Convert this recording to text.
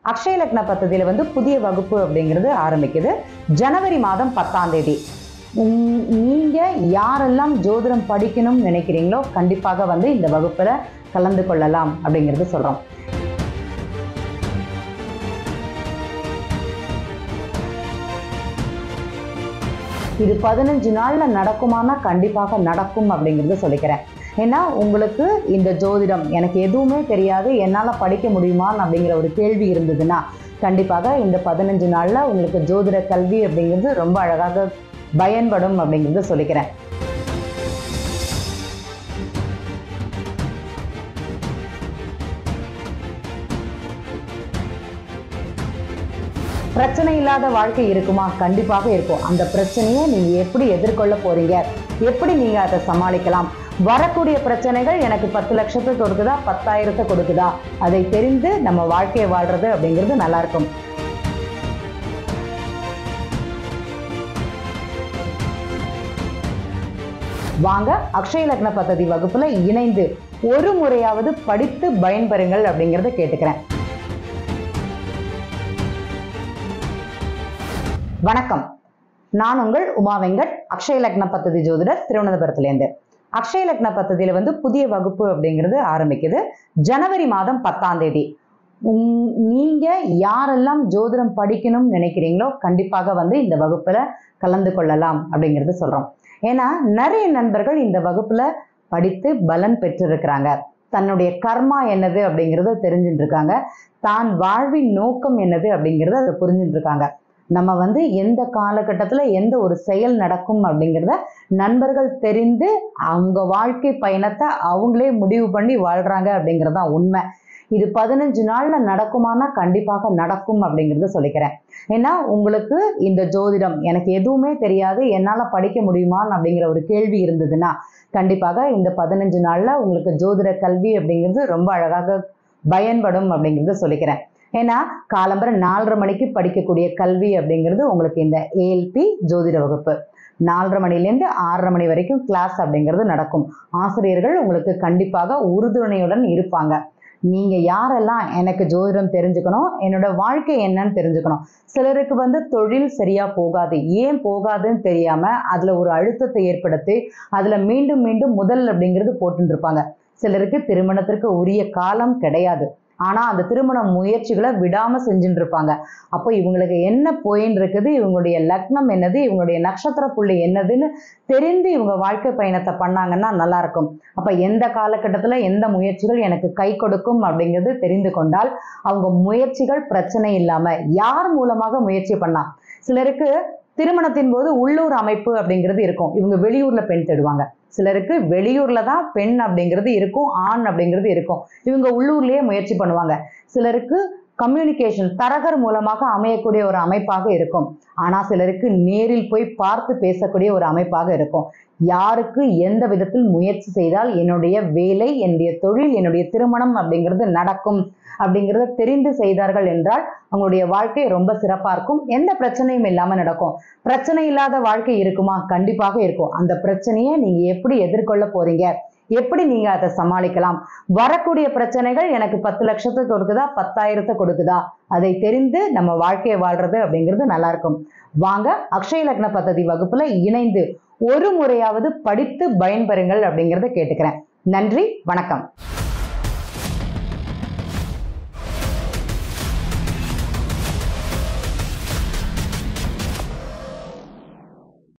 அக்ஷய லக்ன பദ്ധதியில் வந்து புதிய வகுப்பு அப்படிங்கிறது ஆரம்பிக்குது ஜனவரி மாதம் பத்தாம் தேதி உம், நீங்க யாரெல்லாம் ஜோதிடம் படிக்கணும்னு நினைக்கிறீங்களோ கண்டிப்பாக வந்து இந்த வகுப்புல கலந்து கொள்ளலாம் அப்படிங்கிறது சொல்றோம் இது பதினஞ்சு நாள்ல நடக்குமானா கண்டிப்பாக நடக்கும் அப்படிங்கிறது சொல்லிக்கிறேன் ஏன்னா உங்களுக்கு இந்த ஜோதிடம் எனக்கு எதுவுமே தெரியாது என்னால் படிக்க முடியுமான்னு அப்படிங்கிற ஒரு கேள்வி இருந்ததுன்னா கண்டிப்பாக இந்த பதினஞ்சு நாளில் உங்களுக்கு ஜோதிட கல்வி அப்படிங்கிறது ரொம்ப அழகாக பயன்படும் அப்படிங்கிறது சொல்லிக்கிறேன் பிரச்சனை இல்லாத வாழ்க்கை இருக்குமா கண்டிப்பாக இருக்கும் அந்த பிரச்சனையை நீங்க எப்படி எதிர்கொள்ள போறீங்க எப்படி நீங்க அதை சமாளிக்கலாம் வரக்கூடிய பிரச்சனைகள் எனக்கு பத்து லட்சத்தை கொடுக்குதா பத்தாயிரத்தை கொடுக்குதா அதை தெரிந்து நம்ம வாழ்க்கையை வாழ்றது அப்படிங்கிறது நல்லா இருக்கும் வாங்க அக்ஷய லக்ன பദ്ധதி வகுப்புல இணைந்து ஒரு முறையாவது படித்து பயன்பெறுங்கள் அப்படிங்கறத கேட்டுக்கிறேன் வணக்கம் நான் உங்கள் உமா வெங்கட் அக்ஷய லக்ன பദ്ധதி ஜோதிடர் திருவனந்தபுரத்துலேருந்து அக்ஷய லக்ன பദ്ധதியில வந்து புதிய வகுப்பு அப்படிங்கிறது ஆரம்பிக்குது ஜனவரி மாதம் பத்தாம் தேதி உம், நீங்க யாரெல்லாம் ஜோதிடம் படிக்கணும்னு நினைக்கிறீங்களோ கண்டிப்பாக வந்து இந்த வகுப்புல கலந்து கொள்ளலாம் அப்படிங்கிறது சொல்றோம் ஏன்னா நிறைய நண்பர்கள் இந்த வகுப்புல படித்து பலன் பெற்றிருக்கிறாங்க தன்னுடைய கர்மா என்னது அப்படிங்கிறத தெரிஞ்சுட்டு இருக்காங்க தான் வாழ்வின் நோக்கம் என்னது அப்படிங்கிறத அதை புரிஞ்சுட்டு இருக்காங்க நம்ம வந்து எந்த காலகட்டத்தில் எந்த ஒரு செயல் நடக்கும் அப்படிங்கிறத நண்பர்கள் தெரிந்து அவங்க வாழ்க்கை பயணத்தை அவங்களே முடிவு பண்ணி வாழ்றாங்க அப்படிங்கிறது தான் உண்மை இது பதினஞ்சு நாள்ல நடக்குமானா கண்டிப்பாக நடக்கும் அப்படிங்கிறத சொல்லிக்கிறேன் ஏன்னா உங்களுக்கு இந்த ஜோதிடம் எனக்கு எதுவுமே தெரியாது என்னால் படிக்க முடியுமான்னு அப்படிங்கிற ஒரு கேள்வி இருந்ததுன்னா கண்டிப்பாக இந்த பதினஞ்சு நாள்ல உங்களுக்கு ஜோதிட கல்வி அப்படிங்கிறது ரொம்ப அழகாக பயன்படும் அப்படிங்கிறத சொல்லிக்கிறேன் ஏன்னா காலம்பர நாலரை மணிக்கு படிக்கக்கூடிய கல்வி அப்படிங்கிறது உங்களுக்கு இந்த ஏஎல்பி ஜோதிட வகுப்பு நாலரை மணிலேருந்து ஆறரை மணி வரைக்கும் கிளாஸ் அப்படிங்கிறது நடக்கும் ஆசிரியர்கள் உங்களுக்கு கண்டிப்பாக உறுதுணையுடன் இருப்பாங்க நீங்க யாரெல்லாம் எனக்கு ஜோதிடம் தெரிஞ்சுக்கணும் என்னோட வாழ்க்கை என்னன்னு தெரிஞ்சுக்கணும் சிலருக்கு வந்து தொழில் சரியா போகாது ஏன் போகாதுன்னு தெரியாம அதுல ஒரு அழுத்தத்தை ஏற்படுத்தி அதுல மீண்டும் மீண்டும் முதல் அப்படிங்கிறது போட்டுட்டு இருப்பாங்க சிலருக்கு திருமணத்திற்கு உரிய காலம் கிடையாது ஆனா அந்த திருமண முயற்சிகளை விடாம செஞ்சுட்டு இருப்பாங்க அப்போ இவங்களுக்கு என்ன போயின்னு இருக்குது இவங்களுடைய லக்னம் என்னது இவங்களுடைய நட்சத்திர புள்ளி என்னதுன்னு தெரிந்து இவங்க வாழ்க்கை பயணத்தை பண்ணாங்கன்னா நல்லா இருக்கும் அப்ப எந்த காலகட்டத்துல எந்த முயற்சிகள் எனக்கு கை கொடுக்கும் அப்படிங்கிறது தெரிந்து கொண்டால் அவங்க முயற்சிகள் பிரச்சனை இல்லாம யார் மூலமாக முயற்சி பண்ணலாம் சிலருக்கு திருமணத்தின் போது உள்ளூர் அமைப்பு அப்படிங்கிறது இருக்கும் இவங்க வெளியூர்ல பெண் தேடுவாங்க சிலருக்கு வெளியூர்ல தான் பெண் அப்படிங்கிறது இருக்கும் ஆண் அப்படிங்கிறது இருக்கும் இவங்க உள்ளூர்லயே முயற்சி பண்ணுவாங்க சிலருக்கு கம்யூனிகேஷன் தரகர் மூலமாக அமையக்கூடிய ஒரு அமைப்பாக இருக்கும் ஆனா சிலருக்கு நேரில் போய் பார்த்து பேசக்கூடிய ஒரு அமைப்பாக இருக்கும் யாருக்கு எந்த விதத்தில் முயற்சி செய்தால் என்னுடைய வேலை என்னுடைய தொழில் என்னுடைய திருமணம் அப்படிங்கிறது நடக்கும் அப்படிங்கிறத தெரிந்து செய்தார்கள் என்றால் அவங்களுடைய வாழ்க்கை ரொம்ப சிறப்பா இருக்கும் எந்த பிரச்சனையும் இல்லாம நடக்கும் பிரச்சனை இல்லாத வாழ்க்கை இருக்குமா கண்டிப்பாக இருக்கும் அந்த பிரச்சனையை நீங்க எப்படி எதிர்கொள்ள போறீங்க எப்படி நீங்க அதை சமாளிக்கலாம் வரக்கூடிய பிரச்சனைகள் எனக்கு பத்து லட்சத்தை கொடுக்குதா பத்தாயிரத்தை கொடுக்குதா அதை தெரிந்து நம்ம வாழ்க்கையை வாழ்றது அப்படிங்கிறது நல்லா இருக்கும் வாங்க அக்ஷய லக்ன பദ്ധதி வகுப்புல இணைந்து ஒரு முறையாவது படித்து பயன்பெறுங்கள் அப்படிங்கிறத கேட்டுக்கிறேன் நன்றி வணக்கம்